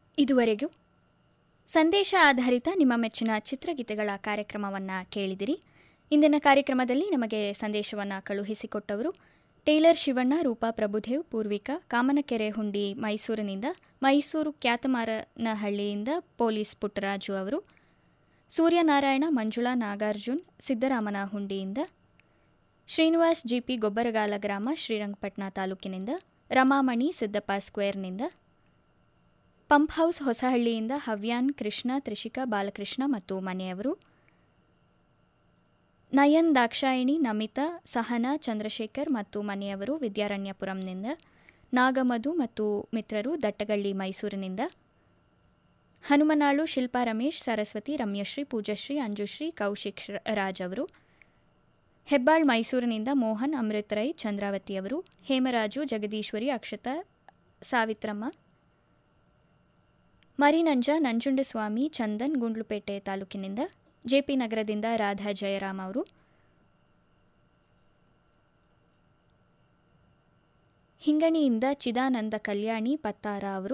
ಇದುವರೆಗೂ ಸಂದೇಶ ಆಧಾರಿತ ನಿಮ್ಮ ಮೆಚ್ಚಿನ ಚಿತ್ರಗೀತೆಗಳ ಕಾರ್ಯಕ್ರಮವನ್ನು ಕೇಳಿದಿರಿ ಇಂದಿನ ಕಾರ್ಯಕ್ರಮದಲ್ಲಿ ನಮಗೆ ಸಂದೇಶವನ್ನು ಕಳುಹಿಸಿಕೊಟ್ಟವರು ಟೇಲರ್ ಶಿವಣ್ಣ ರೂಪಾ ಪ್ರಭುದೇವ್ ಪೂರ್ವಿಕಾ ಕಾಮನಕೆರೆ ಹುಂಡಿ ಮೈಸೂರಿನಿಂದ ಮೈಸೂರು ಕ್ಯಾತಮಾರನಹಳ್ಳಿಯಿಂದ ಪೊಲೀಸ್ ಪುಟ್ಟರಾಜು ಅವರು ಸೂರ್ಯನಾರಾಯಣ ಮಂಜುಳಾ ನಾಗಾರ್ಜುನ್ ಸಿದ್ದರಾಮನ ಹುಂಡಿಯಿಂದ ಶ್ರೀನಿವಾಸ್ ಜಿಪಿ ಗೊಬ್ಬರಗಾಲ ಗ್ರಾಮ ಶ್ರೀರಂಗಪಟ್ಟಣ ತಾಲೂಕಿನಿಂದ ರಮಾಮಣಿ ಸಿದ್ದಪ್ಪ ಸ್ಕ್ವೇರ್ನಿಂದ ಪಂಪ್ ಹೌಸ್ ಹೊಸಹಳ್ಳಿಯಿಂದ ಹವ್ಯಾನ್ ಕೃಷ್ಣ ತ್ರಿಷಿಕಾ ಬಾಲಕೃಷ್ಣ ಮತ್ತು ಮನೆಯವರು ನಯನ್ ದಾಕ್ಷಾಯಿಣಿ ನಮಿತಾ ಸಹನಾ ಚಂದ್ರಶೇಖರ್ ಮತ್ತು ಮನೆಯವರು ವಿದ್ಯಾರಣ್ಯಪುರಂನಿಂದ ನಾಗಮಧು ಮತ್ತು ಮಿತ್ರರು ದಟ್ಟಗಳ್ಳಿ ಮೈಸೂರಿನಿಂದ ಹನುಮನಾಳು ಶಿಲ್ಪಾ ರಮೇಶ್ ಸರಸ್ವತಿ ರಮ್ಯಶ್ರೀ ಪೂಜಶ್ರೀ ಅಂಜುಶ್ರೀ ಕೌಶಿಕ್ ಶ್ರ- ರಾಜ್ ಅವರು ಹೆಬ್ಬಾಳ್ ಮೈಸೂರಿನಿಂದ ಮೋಹನ್ ಅಮೃತ್ ರೈ ಚಂದ್ರಾವತಿಯವರು ಹೇಮರಾಜು ಜಗದೀಶ್ವರಿ ಅಕ್ಷತಾ ಸಾವಿತ್ರಮ್ಮ ಮರಿನಂಜ ನಂಜುಂಡಸ್ವಾಮಿ ಚಂದನ್ ಗುಂಡ್ಲುಪೇಟೆ ತಾಲೂಕಿನಿಂದ ಜೆಪಿ ನಗರದಿಂದ ರಾಧಾ ಜಯರಾಮ್ ಅವರು ಹಿಂಗಣಿಯಿಂದ ಚಿದಾನಂದ ಕಲ್ಯಾಣಿ ಪತ್ತಾರ ಅವರು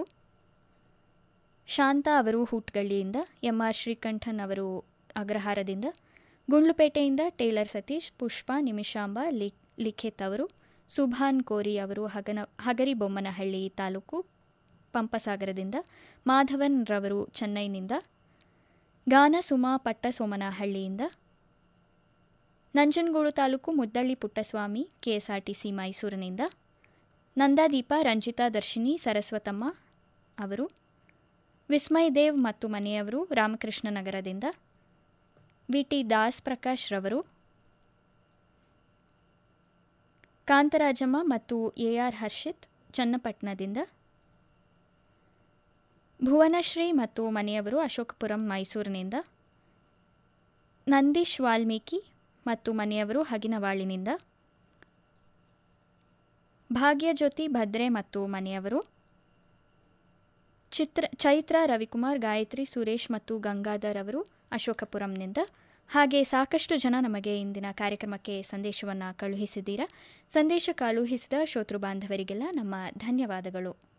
ಶಾಂತ ಅವರು ಹೂಟ್ಗಳ್ಳಿಯಿಂದ ಎಂಆರ್ ಶ್ರೀಕಂಠನ್ ಅವರು ಅಗ್ರಹಾರದಿಂದ ಗುಂಡ್ಲುಪೇಟೆಯಿಂದ ಟೇಲರ್ ಸತೀಶ್ ಪುಷ್ಪ ನಿಮಿಷಾಂಬ ಲಿ ಲಿಖಿತ್ ಅವರು ಸುಭಾನ್ ಕೋರಿ ಅವರು ಹಗನ ಹಗರಿಬೊಮ್ಮನಹಳ್ಳಿ ತಾಲೂಕು ಪಂಪಸಾಗರದಿಂದ ಮಾಧವನ್ ರವರು ಚೆನ್ನೈನಿಂದ ಗಾನ ಸುಮಾ ಪಟ್ಟಸೋಮನಹಳ್ಳಿಯಿಂದ ನಂಜನಗೂಡು ತಾಲೂಕು ಮುದ್ದಳ್ಳಿ ಪುಟ್ಟಸ್ವಾಮಿ ಕೆಎಸ್ಆರ್ಟಿಸಿ ಮೈಸೂರಿನಿಂದ ನಂದಾದೀಪ ರಂಜಿತಾ ದರ್ಶಿನಿ ಸರಸ್ವತಮ್ಮ ಅವರು ವಿಸ್ಮಯ್ ದೇವ್ ಮತ್ತು ಮನೆಯವರು ರಾಮಕೃಷ್ಣ ನಗರದಿಂದ ವಿಟಿ ದಾಸ್ ಪ್ರಕಾಶ್ ರವರು ಕಾಂತರಾಜಮ್ಮ ಮತ್ತು ಎಆರ್ ಹರ್ಷಿತ್ ಚನ್ನಪಟ್ಟಣದಿಂದ ಭುವನಶ್ರೀ ಮತ್ತು ಮನೆಯವರು ಅಶೋಕಪುರಂ ಮೈಸೂರಿನಿಂದ ನಂದೀಶ್ ವಾಲ್ಮೀಕಿ ಮತ್ತು ಮನೆಯವರು ಹಗಿನವಾಳಿನಿಂದ ಭಾಗ್ಯಜ್ಯೋತಿ ಭದ್ರೆ ಮತ್ತು ಮನೆಯವರು ಚಿತ್ರ ಚೈತ್ರ ರವಿಕುಮಾರ್ ಗಾಯತ್ರಿ ಸುರೇಶ್ ಮತ್ತು ಗಂಗಾಧರ್ ಅವರು ಅಶೋಕಪುರಂನಿಂದ ಹಾಗೆ ಸಾಕಷ್ಟು ಜನ ನಮಗೆ ಇಂದಿನ ಕಾರ್ಯಕ್ರಮಕ್ಕೆ ಸಂದೇಶವನ್ನು ಕಳುಹಿಸಿದ್ದೀರಾ ಸಂದೇಶ ಕಳುಹಿಸಿದ ಶ್ರೋತೃ ಬಾಂಧವರಿಗೆಲ್ಲ ನಮ್ಮ ಧನ್ಯವಾದಗಳು